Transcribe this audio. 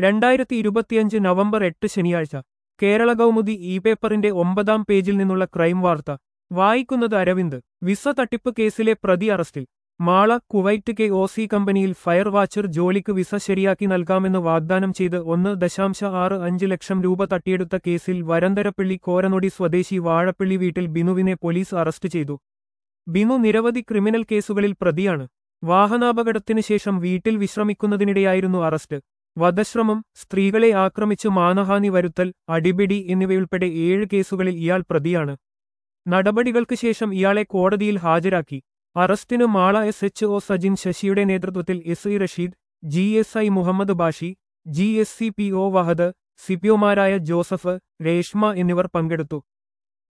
രണ്ടായിരത്തി ഇരുപത്തിയഞ്ച് നവംബർ എട്ട് ശനിയാഴ്ച കേരള കൗമുദി ഇ പേപ്പറിന്റെ ഒമ്പതാം പേജിൽ നിന്നുള്ള ക്രൈം വാർത്ത വായിക്കുന്നത് അരവിന്ദ് വിസ തട്ടിപ്പ് കേസിലെ പ്രതി അറസ്റ്റിൽ Mala Kuwait K O C കമ്പനിയിൽ ഫയർ വാച്ചർ ജോലിക്ക് വിസ ശരിയാക്കി നൽകാമെന്ന് വാഗ്ദാനം ചെയ്ത് ഒന്ന് ദശാംശ ആറ് അഞ്ച് ലക്ഷം രൂപ തട്ടിയെടുത്ത കേസിൽ വരന്തരപ്പള്ളി കോരനൊടി സ്വദേശി വാഴപ്പള്ളി വീട്ടിൽ ബിനുവിനെ പോലീസ് അറസ്റ്റ് ചെയ്തു ബിനു നിരവധി ക്രിമിനൽ കേസുകളിൽ പ്രതിയാണ് വാഹനാപകടത്തിന് ശേഷം വീട്ടിൽ വിശ്രമിക്കുന്നതിനിടെയായിരുന്നു അറസ്റ്റ് വധശ്രമം സ്ത്രീകളെ ആക്രമിച്ച് മാനഹാനി വരുത്തൽ അടിപിടി എന്നിവയുൾപ്പെടെ ഏഴ് കേസുകളിൽ ഇയാൾ പ്രതിയാണ് നടപടികൾക്ക് ശേഷം ഇയാളെ കോടതിയിൽ ഹാജരാക്കി അറസ്റ്റിന് Mala S H O Sajin ശശിയുടെ നേതൃത്വത്തിൽ S I Rasheed G S I Muhammad Bashi G S C P O Wahad സിപിഒമാരായ ജോസഫ് രേഷ്മ എന്നിവർ പങ്കെടുത്തു